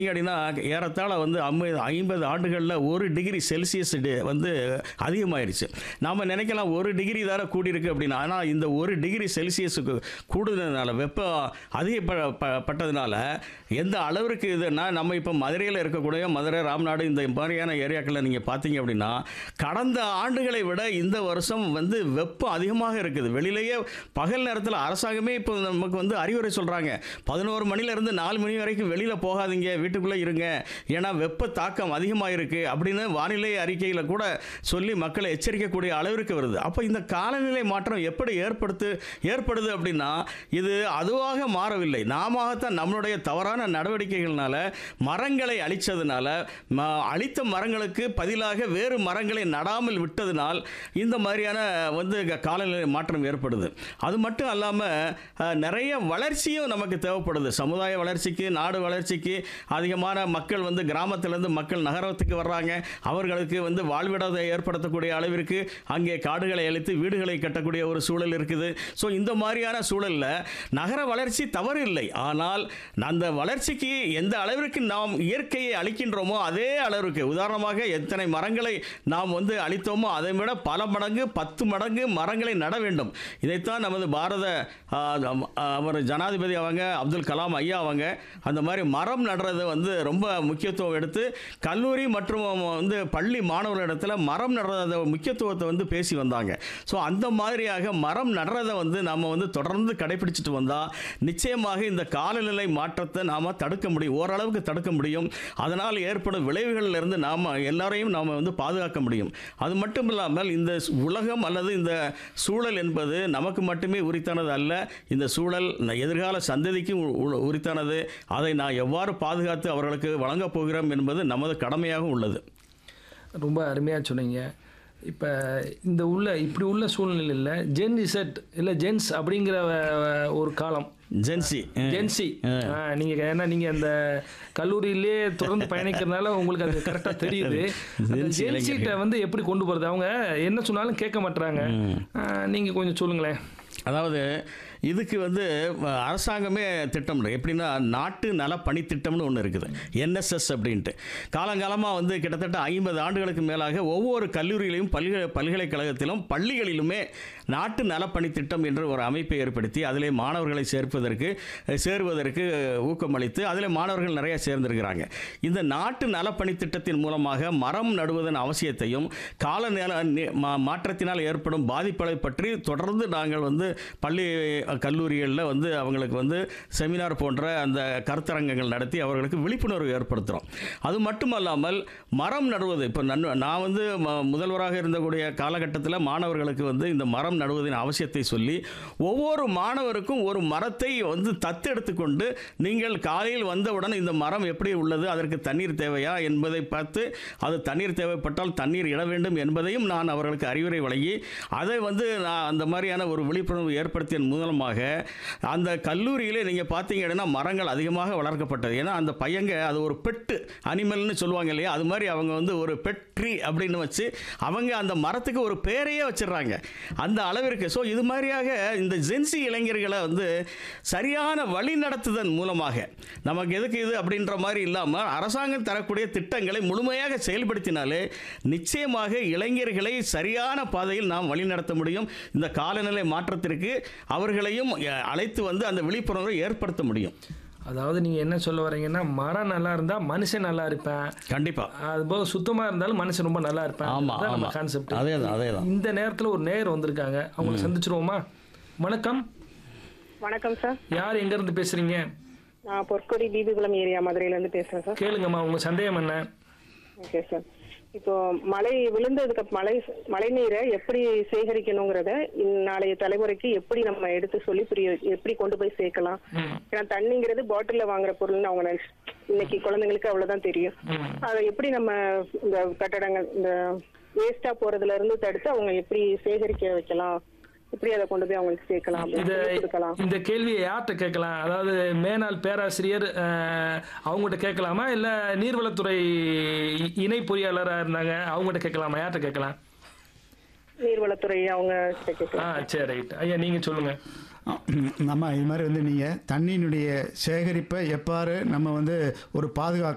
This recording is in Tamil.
அப்படின்னா ஏறத்தாழ வந்து ஐம்பது ஐம்பது ஆண்டுகளில் ஒரு டிகிரி செல்சியஸ் டி- வந்து அதிகமாயிருச்சு நாம் நினைக்கலாம் ஒரு டிகிரி தானே கூடியிருக்கு அப்படின்னா ஆனால் இந்த ஒரு டிகிரி செல்சியஸுக்கு கூடுதனால வெப்பம் அதிகப்பட்டதுனால எந்த அளவிற்கு இதுன்னா நம்ம இப்போ மதுரையில் இருக்கக்கூடிய மதுரை ராம்நாடு இந்த மாதிரியான ஏரியாக்களில் நீங்கள் பார்த்தீங்க அப்படின்னா கடந்த ஆண்டுகளை விட இந்த வருஷம் வந்து வெப்பம் அதிகமாக இருக்குது வெளியிலேயே பகல் நேரத்தில் அரசாங்கமே இப்போ நமக்கு வந்து அறிவுரை சொல்கிறாங்க பதினோரு மணிலேருந்து நாலு மணி வரைக்கும் வெளியில் போகாதீங்க வீட்டுக்குள்ளே இருங்க ஏன்னா வெப்ப தாக்கம் அதிகமாக இருக்குது அப்படின்னு வானிலை அறிக்கையில் கூட சொல்லி மக்களை எச்சரிக்கக்கூடிய அளவிற்கு வருது அப்போ இந்த காலநிலை மாற்றம் எப்படி ஏற்படுத்து ஏற்படுது அப்படின்னா இது அதுவாக மாறவில்லை நாமத்தான் நம்மளுடைய தவறான நடவடிக்கைகள்னால மரங்களை அழித்ததுனால ம அழித்த மரங்களுக்கு பதிலாக வேறு மரங்களை நடாமல் விட்டதினால் இந்த மாதிரியான வந்து க- காலநிலை மாற்றம் ஏற்படுது அது மட்டும் அல்லாமல் நிறைய வளர்ச்சியும் நமக்கு தேவைப்படுது சமுதாய வளர்ச்சிக்கு நாடு வளர்ச்சிக்கு அதிகமான மக்கள் வந்து கிராமத்திலேருந்து மக்கள் நகரத்துக்கு வர்றாங்க அவர்களுக்கு வந்து வாழ்விடத்தை ஏற்படுத்தக்கூடிய அளவிற்கு அங்கே காடுகளை அழித்து வீடுகளை கட்டக்கூடிய ஒரு சூழல் இருக்குது ஸோ இந்த மாதிரியான சூழலில் நகர வளர்ச்சி தவறு இல்லை ஆனால் அந்த வளர்ச்சிக்கு எந்த அளவிற்கு நாம் இயற்கையை அழிக்கின்றோமோ அதே அளவிற்கு உதாரணமாக எத்தனை மரங்களை நாம் வந்து அழித்தோமோ அதை விட பல மடங்கு பத்து மடங்கு மரங்களை நட வேண்டும் இதைத்தான் நமது பாரத ஆ, அம், ஆ, அவர் ஜனாதிபதி அவங்க அப்துல் கலாம் ஐயா அவங்க அந்த மாதிரி மரம் நடுறது வந்து ரொம்ப முக்கியத்துவம் எடுத்து கல்லூரி மற்றும் வந்து பள்ளி மாணவர்களிடத்தில் மரம் நடுறத முக்கியத்துவத்தை வந்து பேசி வந்தாங்க ஸோ அந்த மாதிரியாக மரம் நடுறதை வந்து நம்ம வந்து தொடர்ந்து கடைபிடிச்சிட்டு வந்தால் நிச்சயமாக இந்த காலநிலை மாற்றத்தை நாம் தடுக்க முடியும் ஓரளவுக்கு தடுக்க முடியும் அதனால் ஏற்படும் விளைவுகளில் இருந்து நாம் எல்லாரையும் நாம் வந்து பாதுகாக்க முடியும் அது மட்டும் இல்லாமல் இந்த ஸ்- உலகம் அல்லது இந்த சூழல் என்பது நமக்கு மட்டுமே உரித்தானது அல்ல இந்த சூழல் ந- எதிர்கால சந்ததிக்கும் உ- உ- உரித்தானது அதை நான் எவ்வாறு பாதுகாத்து அவர்களுக்கு வழங்கப் போகிறோம் என்பது நமது கடமையாகவும் உள்ளது ரொம்ப அருமையாக சொன்னீங்க இப்போ இந்த உள்ள இப்படி உள்ள சூழ்நிலையில் ஜென் இசட் இல்லை ஜென்ஸ் அப்படிங்கிற அஹ், ஒரு காலம் ஜென்சி ஜென்சி நீங்கள் ஏன்னா நீங்கள் அந்த கல்லூரியிலே தொடர்ந்து பயணிக்கிறதுனால உங்களுக்கு அது கரெக்டாக தெரியுது ஜென்சி ஜென்சிட்ட வந்து எப்படி கொண்டு போகிறது அவங்க என்ன சொன்னாலும் கேட்க மாட்டுறாங்க நீங்கள் கொஞ்சம் சொல்லுங்களேன் அதாவது இதுக்கு வந்து அஹ், அரசாங்கமே திட்டம் இருக்கு. எப்படின்னா நாட்டு நல பணி திட்டம்னு ஒன்று இருக்குது என்எஸ்எஸ் அப்படின்ட்டு காலங்காலமாக வந்து கிட்டத்தட்ட ஐம்பது ஆண்டுகளுக்கு மேலாக ஒவ்வொரு கல்லூரியிலையும் பல்கலை பல்கலைக்கழகத்திலும் பள்ளிகளிலுமே நாட்டு நலப்பணி திட்டம் என்ற ஒரு அமைப்பை ஏற்படுத்தி அதிலே மாணவர்களை சேர்ப்பதற்கு அஹ், சேருவதற்கு ஊக்கமளித்து அதில் மாணவர்கள் நிறைய சேர்ந்திருக்கிறாங்க இந்த நாட்டு நலப்பணி திட்டத்தின் மூலமாக மரம் நடுவதன் அவசியத்தையும் காலநில நி- மா- மாற்றத்தினால் ஏற்படும் பாதிப்புகளை பற்றி தொடர்ந்து நாங்கள் வந்து பள்ளி அஹ், கல்லூரிகளில் வந்து அவங்களுக்கு வந்து செமினார் போன்ற அந்த கருத்தரங்கங்கள் நடத்தி அவர்களுக்கு விழிப்புணர்வு ஏற்படுத்துகிறோம் அது மட்டுமல்லாமல் மரம் நடுவது இப்போ நன் நான் வந்து ம- முதல்வராக இருந்தக்கூடிய காலகட்டத்தில் மாணவர்களுக்கு வந்து இந்த மரம் நடுவதின் அவசியத்தை சொல்லி ஒவ்வொரு மாணவருக்கும் ஒரு மரத்தை வந்து தத்தெடுத்து கொண்டு நீங்கள் காலையில் வந்தவுடன் இந்த மரம் எப்படி உள்ளது அதற்கு தண்ணீர் தேவையா என்பதை பார்த்து அது தண்ணீர் தேவைப்பட்டால் தண்ணீர் இட வேண்டும் என்பதையும் நான் அவர்களுக்கு அறிவுரை வழங்கி அதை வந்து நான் அந்த மாதிரியான ஒரு விழிப்புணர்வு ஏற்படுத்தியதன் மூலமாக அந்த கல்லூரியிலே நீங்கள் பார்த்தீங்கன்னா மரங்கள் அதிகமாக வளர்க்கப்பட்டது ஏன்னா அந்த பையங்க அது ஒரு பெட்டு அனிமல்னு சொல்லுவாங்க இல்லையா அது மாதிரி அவங்க வந்து ஒரு பெட் ட்ரீ அப்படின்னு வச்சு அவங்க அந்த மரத்துக்கு ஒரு பேரையே வச்சிடுறாங்க அந்த அளவிற்கு ஸோ இது மாதிரியாக இந்த ஜென்சி இளைஞர்களை வந்து சரியான வழி நடத்துதன் மூலமாக நமக்கு எதுக்கு இது அப்படின்ற மாதிரி இல்லாமல் அரசாங்கம் தரக்கூடிய திட்டங்களை முழுமையாக செயல்படுத்தினாலே நிச்சயமாக இளைஞர்களை சரியான பாதையில் நாம் வழிநடத்த முடியும் இந்த காலநிலை மாற்றத்திற்கு அவர்களையும் அஹ், அழைத்து வந்து அந்த விழிப்புணர்வை ஏற்படுத்த முடியும் அதாவது நீங்கள் என்ன சொல்ல வரீங்கன்னா மரம் நல்லா இருந்தால் மனுஷன் நல்லா இருப்பேன் கண்டிப்பா அது போக சுத்தமாக இருந்தாலும் மனுஷன் ரொம்ப நல்லா இருப்பேன் ஆமா அதுதான் நம்ம ஆமா கான்செப்ட் அதே தான் அதே தான் இந்த நேரத்தில் ஒரு நேயர் வந்திருக்காங்க அவங்களை சந்திச்சிருவோமா வணக்கம் வணக்கம் சார் யார் எங்கேருந்து பேசுகிறீங்க நான் பொற்கொடி தீபகுளம் ஏரியா மதுரையில இருந்து பேசுறேன் சார் கேளுங்கம்மா உங்கள் சந்தேகம் என்ன ஓகே சார் இப்போ மழை விழுந்ததுக்கு அப்~ மழை மழை நீரை எப்படி சேகரிக்கணுங்கிறத இந்~ நாளைய தலைமுறைக்கு எப்படி நம்ம எடுத்து சொல்லி புரிய எப்படி கொண்டு போய் சேர்க்கலாம் ஏன்னா தண்ணிங்கிறது பாட்டில்ல வாங்குற பொருள்னு அவங்க நினைச்சு இன்னைக்கு குழந்தைங்களுக்கு அவ்வளவுதான் தெரியும் அதை எப்படி நம்ம இந்த கட்டடங்கள் இந்த வேஸ்டா போறதுல இருந்து தடுத்து அவங்க எப்படி சேகரிக்க வைக்கலாம் எப்படி அதை கொண்டு போய் அவங்களுக்கு சேர்க்கலாம் அப்படின்னு இத சொல்லி கொடுக்கலாம் இந்த கேள்வியை யார்கிட்ட கேட்கலாம் அதாவது மேனாள் பேராசிரியர் அஹ், அவங்ககிட்ட கேட்கலாமா இல்லை நீர்வளத்துறை இ- இணை பொறியாளராக இருந்தாங்க அவங்ககிட்ட கேட்கலாமா யார்கிட்ட கேட்கலாம் நீர்வளத்துறை அவங்க கிட்ட கேட்கலாம் ஆ சரி ரைட் ஐயா நீங்கள் சொல்லுங்கள் நம்ம இது மாதிரி வந்து நீங்கள் தண்ணியினுடைய சேகரிப்பை எவ்வாறு நம்ம வந்து ஒரு பாதுகாக்க